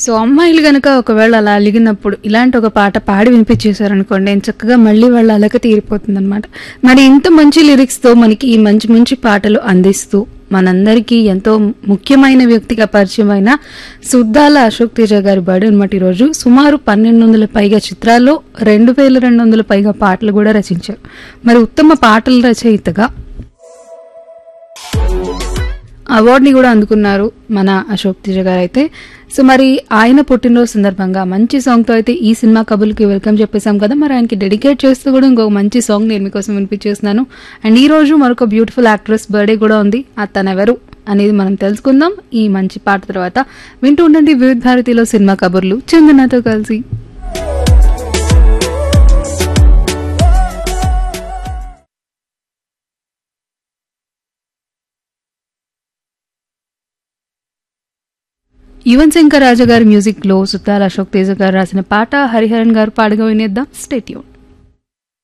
so అమ్మాయిలు గనక ఒకవేళ అలా అలిగినప్పుడు ఇలాంటి ఒక పాట పాడి వినిపించేశారనుకోండి నేను చక్కగా మళ్ళీ వాళ్ళ అలక తీరిపోతుంది అనమాట మరి ఇంత మంచి లిరిక్స్తో మనకి ఈ మంచి మంచి పాటలు అందిస్తూ మనందరికీ ఎంతో ముఖ్యమైన వ్యక్తిగా పరిచయమైన సుద్దాల అశోక్ తేజ గారి బర్త్డే అనమాట ఈరోజు సుమారు పన్నెండు వందల పైగా చిత్రాల్లో రెండు వేల రెండు వందల పైగా పాటలు కూడా రచించారు మరి ఉత్తమ పాటల రచయితగా అవార్డుని కూడా అందుకున్నారు మన అశోక్ తేజ గారు అయితే సో మరి ఆయన పుట్టినరోజు సందర్భంగా మంచి సాంగ్తో అయితే ఈ సినిమా కబుల్కి వెల్కమ్ చెప్పేశాం కదా మరి ఆయనకి డెడికేట్ చేస్తూ కూడా ఇంకొక మంచి సాంగ్ నేను మీకోసం వినిపించేస్తున్నాను అండ్ ఈ రోజు మరొక బ్యూటిఫుల్ యాక్ట్రెస్ బర్త్డే కూడా ఉంది ఆ తనెవరు అనేది మనం తెలుసుకుందాం ఈ మంచి పాట తర్వాత వింటూ ఉండండి వివిధ భారతిలో సినిమా కబుర్లు చందనతో కలిసి యువన్ శంకర్ రాజా గారి మ్యూజిక్ లో సుతాల్ అశోక్ తేజ గారు రాసిన పాట హరిహరన్ గారు పాడగా వినేద్దాం స్టేట్యూన్